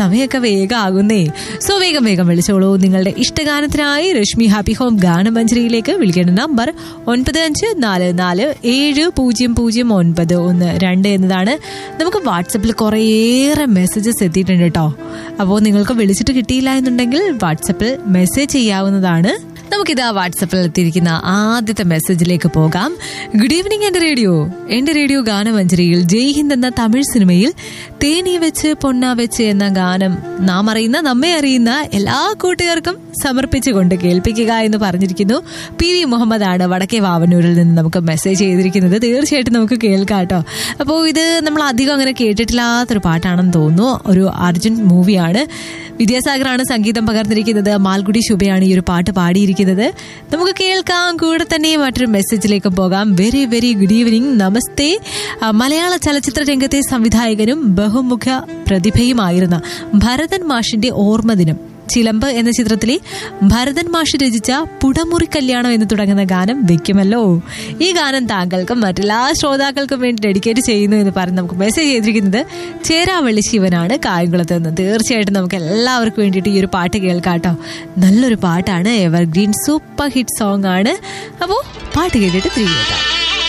സമയമൊക്കെ വേഗം ആകുന്നേ സോ വേഗം വേഗം വിളിച്ചോളൂ നിങ്ങളുടെ ഇഷ്ടഗാനത്തിനായി രശ്മി ഹാപ്പി ഹോം ഗാനമഞ്ജരിയിലേക്ക് വിളിക്കേണ്ട നമ്പർ ഒൻപത് അഞ്ച് നാല് നാല് ഏഴ് പൂജ്യം പൂജ്യം ഒൻപത് ഒന്ന് രണ്ട് എന്നതാണ് നമുക്ക് വാട്സപ്പിൽ കുറേയേറെ മെസ്സേജസ് എത്തിയിട്ടുണ്ട് കേട്ടോ അപ്പോൾ നിങ്ങൾക്ക് വിളിച്ചിട്ട് കിട്ടിയില്ല എന്നുണ്ടെങ്കിൽ വാട്സപ്പിൽ മെസ്സേജ് ചെയ്യാവുന്നതാണ് നമുക്കിതാ വാട്സപ്പിൽ എത്തിയിരിക്കുന്ന ആദ്യത്തെ മെസ്സേജിലേക്ക് പോകാം ഗുഡ് ഈവനിങ് എന്റെ റേഡിയോ എന്റെ റേഡിയോ ഗാനമഞ്ജരിയിൽ ജയ് ഹിന്ദ് എന്ന തമിഴ് സിനിമയിൽ തേനി വെച്ച് പൊണ്ണ വെച്ച് എന്ന ഗാനം നാം അറിയുന്ന നമ്മെ അറിയുന്ന എല്ലാ കൂട്ടുകാർക്കും സമർപ്പിച്ചുകൊണ്ട് കേൾപ്പിക്കുക എന്ന് പറഞ്ഞിരിക്കുന്നു പി വി മുഹമ്മദ് ആണ് വടക്കേ വാവന്നൂരിൽ നിന്ന് നമുക്ക് മെസ്സേജ് ചെയ്തിരിക്കുന്നത് തീർച്ചയായിട്ടും നമുക്ക് കേൾക്കാം കേട്ടോ അപ്പോൾ ഇത് നമ്മൾ അധികം അങ്ങനെ കേട്ടിട്ടില്ലാത്തൊരു പാട്ടാണെന്ന് തോന്നുന്നു ഒരു അർജുൻ മൂവിയാണ് വിദ്യാസാഗറാണ് സംഗീതം പകർന്നിരിക്കുന്നത് മാൽഗുഡി ശുഭയാണ് ഈ ഒരു പാട്ട് പാടിയിരിക്കുന്നത് നമുക്ക് കേൾക്കാം കൂടെ തന്നെ മറ്റൊരു മെസ്സേജിലേക്ക് പോകാം വെരി വെരി ഗുഡ് ഈവനിങ് നമസ്തേ ആ, മലയാള ചലച്ചിത്ര രംഗത്തെ സംവിധായകനും ബഹുമുഖ പ്രതിഭയുമായിരുന്ന ഭരതൻ മാഷിന്റെ ഓർമ്മദിനം ചിലമ്പ് എന്ന ചിത്രത്തിലെ ഭരതൻ മാഷ് രചിച്ച പുടമുറി കല്യാണം എന്ന് തുടങ്ങുന്ന ഗാനം വെക്കുമല്ലോ ഈ ഗാനം താങ്കൾക്കും മറ്റെല്ലാ ശ്രോതാക്കൾക്കും വേണ്ടി ഡെഡിക്കേറ്റ് ചെയ്യുന്നു എന്ന് പറഞ്ഞ് നമുക്ക് മെസ്സേജ് ചെയ്തിരിക്കുന്നത് ചേരാവള്ളി ശിവനാണ് കായംകുളത്ത് നിന്ന് തീർച്ചയായിട്ടും നമുക്ക് എല്ലാവർക്കും വേണ്ടിയിട്ട് ഈ ഒരു പാട്ട് കേൾക്കാം കേട്ടോ നല്ലൊരു പാട്ടാണ് എവർഗ്രീൻ സൂപ്പർ ഹിറ്റ് സോങ് ആണ് അപ്പോൾ പാട്ട് കേട്ടിട്ട് തിരികെ എത്താം